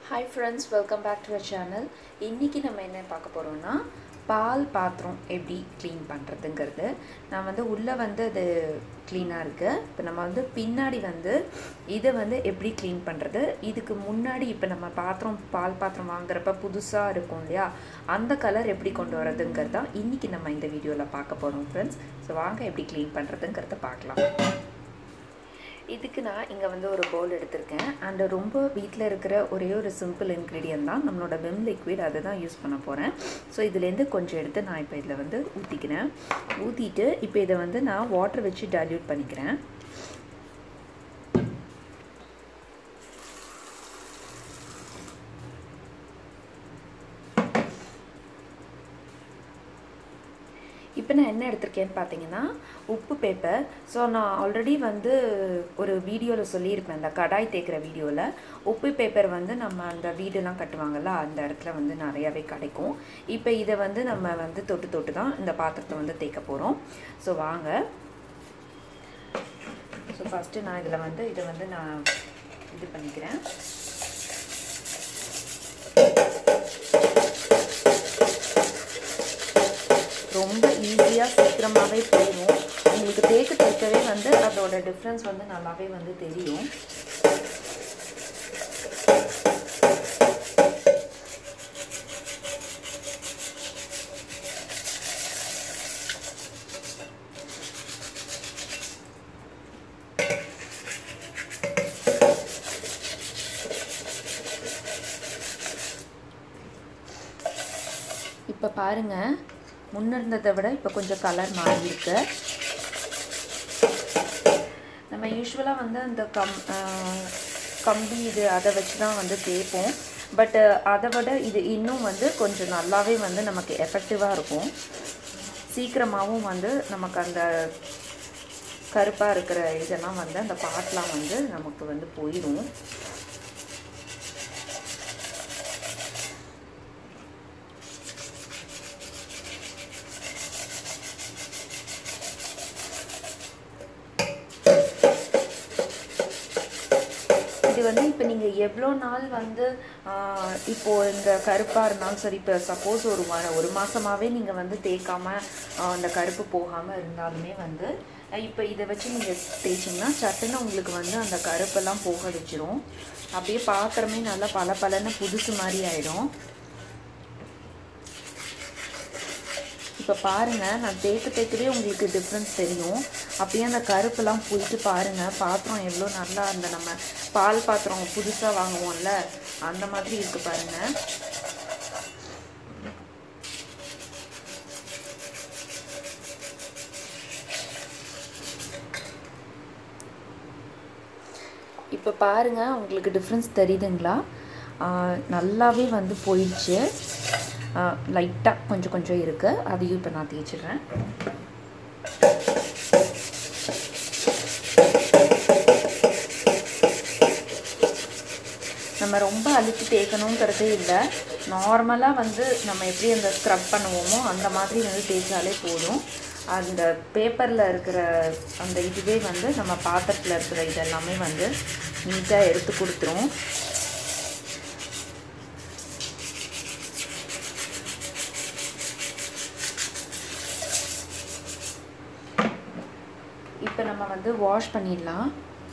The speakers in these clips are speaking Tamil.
hi friends welcome back to our channel இன்றைக்கி நம்ம என்ன பார்க்க போகிறோம்னா பால் பாத்திரம் எப்படி க்ளீன் பண்ணுறதுங்கிறது நான் வந்து உள்ளே வந்து அது க்ளீனாக இருக்குது இப்போ நம்ம வந்து பின்னாடி வந்து இதை வந்து எப்படி க்ளீன் பண்ணுறது இதுக்கு முன்னாடி இப்போ நம்ம பாத்திரம் பால் பாத்திரம் வாங்குறப்ப புதுசாக இருக்கும் இல்லையா அந்த கலர் எப்படி கொண்டு வரதுங்கிறது தான் இன்றைக்கி நம்ம இந்த வீடியோவில் பார்க்க போகிறோம் ஃப்ரெண்ட்ஸ் ஸோ வாங்க எப்படி க்ளீன் பண்ணுறதுங்கிறத பார்க்கலாம் இதுக்கு நான் இங்கே வந்து ஒரு பவுல் எடுத்திருக்கேன் அண்டு ரொம்ப வீட்டில் இருக்கிற ஒரே ஒரு சிம்பிள் இன்க்ரீடியன்ட் தான் நம்மளோட விம் லிக்விட் அதை தான் யூஸ் பண்ண போகிறேன் ஸோ இதுலேருந்து கொஞ்சம் எடுத்து நான் இப்போ இதில் வந்து ஊற்றிக்கிறேன் ஊற்றிட்டு இப்போ இதை வந்து நான் வாட்டர் வச்சு டைல்யூட் பண்ணிக்கிறேன் இப்போ நான் என்ன எடுத்திருக்கேன்னு பார்த்தீங்கன்னா உப்பு பேப்பர் ஸோ நான் ஆல்ரெடி வந்து ஒரு வீடியோவில் சொல்லியிருப்பேன் இந்த கடாய் தேய்க்கிற வீடியோவில் உப்பு பேப்பர் வந்து நம்ம அந்த வீடெல்லாம் கட்டுவாங்கள்ல அந்த இடத்துல வந்து நிறையாவே கிடைக்கும் இப்போ இதை வந்து நம்ம வந்து தொட்டு தொட்டு தான் இந்த பாத்திரத்தை வந்து தேய்க்க போகிறோம் ஸோ வாங்க ஸோ ஃபஸ்ட்டு நான் இதில் வந்து இதை வந்து நான் இது பண்ணிக்கிறேன் ரொம்ப ஈஸியாக சீக்கிரமாகவே போயிடும் உங்களுக்கு தேக்க தேக்கவே வந்து அதோட டிஃப்ரென்ஸ் வந்து நல்லாவே வந்து தெரியும் இப்போ பாருங்கள் முன்ன இருந்ததை விட இப்போ கொஞ்சம் கலர் மாறியிருக்கு நம்ம யூஸ்வலாக வந்து அந்த கம் கம்பி இது அதை வச்சு தான் வந்து தேய்ப்போம் பட்டு அதை விட இது இன்னும் வந்து கொஞ்சம் நல்லாவே வந்து நமக்கு எஃபெக்டிவாக இருக்கும் சீக்கிரமாகவும் வந்து நமக்கு அந்த கருப்பாக இருக்கிற இதெல்லாம் வந்து அந்த பாட்டெலாம் வந்து நமக்கு வந்து போயிடும் இது வந்து இப்போ நீங்கள் எவ்வளோ நாள் வந்து இப்போது இந்த கருப்பாக இருந்தாலும் சரி இப்போ சப்போஸ் ஒரு ஒரு மாதமாகவே நீங்கள் வந்து தேய்க்காமல் அந்த கருப்பு போகாமல் இருந்தாலுமே வந்து இப்போ இதை வச்சு நீங்கள் தேய்ச்சிங்கன்னா சட்டுன்னு உங்களுக்கு வந்து அந்த கருப்பெல்லாம் போக வச்சிரும் அப்படியே பாத்திரமே நல்லா பல பலன்னு புதுசு மாதிரி ஆகிடும் இப்போ பாருங்கள் நான் தேய்க்க தேய்க்கவே உங்களுக்கு டிஃப்ரென்ஸ் தெரியும் அப்படியே அந்த கருப்பெல்லாம் போயிட்டு பாருங்கள் பாத்திரம் எவ்வளோ நல்லா அந்த நம்ம பால் பாத்திரம் புதுசாக வாங்குவோம்ல அந்த மாதிரி இருக்குது பாருங்கள் இப்போ பாருங்கள் உங்களுக்கு டிஃப்ரென்ஸ் தெரியுதுங்களா நல்லாவே வந்து போயிடுச்சு லைட்டாக கொஞ்சம் கொஞ்சம் இருக்குது அதையும் இப்போ நான் தேய்ச்சிடுறேன் நம்ம ரொம்ப அழுத்தி தேய்க்கணுங்கிறதே இல்லை நார்மலாக வந்து நம்ம எப்படி அந்த ஸ்க்ரப் பண்ணுவோமோ அந்த மாதிரி வந்து தேய்ச்சாலே போதும் அந்த பேப்பரில் இருக்கிற அந்த இதுவே வந்து நம்ம பாத்திரத்தில் இருக்கிற இதெல்லாமே வந்து நீட்டாக எடுத்து கொடுத்துரும் இப்போ நம்ம வந்து வாஷ் பண்ணிடலாம்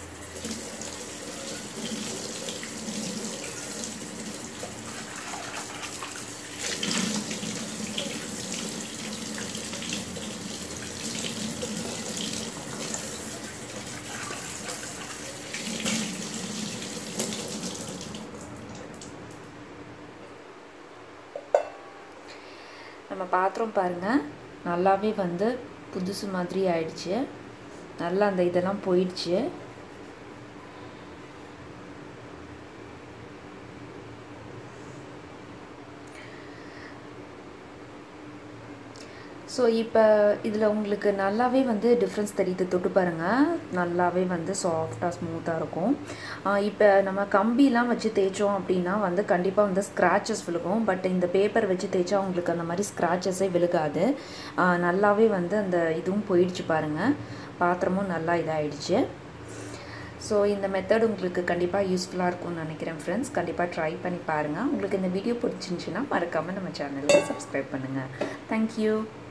நம்ம பாத்திரம் பாருங்கள் நல்லாவே வந்து புதுசு மாதிரி ஆயிடுச்சு நல்லா அந்த இதெல்லாம் போயிடுச்சு ஸோ இப்போ இதில் உங்களுக்கு நல்லாவே வந்து டிஃப்ரென்ஸ் தெரியுது தொட்டு பாருங்கள் நல்லாவே வந்து சாஃப்டாக ஸ்மூத்தாக இருக்கும் இப்போ நம்ம கம்பிலாம் வச்சு தேய்ச்சோம் அப்படின்னா வந்து கண்டிப்பாக வந்து ஸ்க்ராச்சஸ் விழுகும் பட் இந்த பேப்பர் வச்சு தேய்ச்சா உங்களுக்கு அந்த மாதிரி ஸ்க்ராச்சஸே விழுகாது நல்லாவே வந்து அந்த இதுவும் போயிடுச்சு பாருங்கள் பாத்திரமும் நல்லா இதாகிடுச்சு ஸோ இந்த மெத்தட் உங்களுக்கு கண்டிப்பாக யூஸ்ஃபுல்லாக இருக்கும்னு நினைக்கிறேன் ஃப்ரெண்ட்ஸ் கண்டிப்பாக ட்ரை பண்ணி பாருங்கள் உங்களுக்கு இந்த வீடியோ பிடிச்சிருந்துச்சின்னா மறக்காமல் நம்ம சேனலை சப்ஸ்கிரைப் பண்ணுங்கள் தேங்க்யூ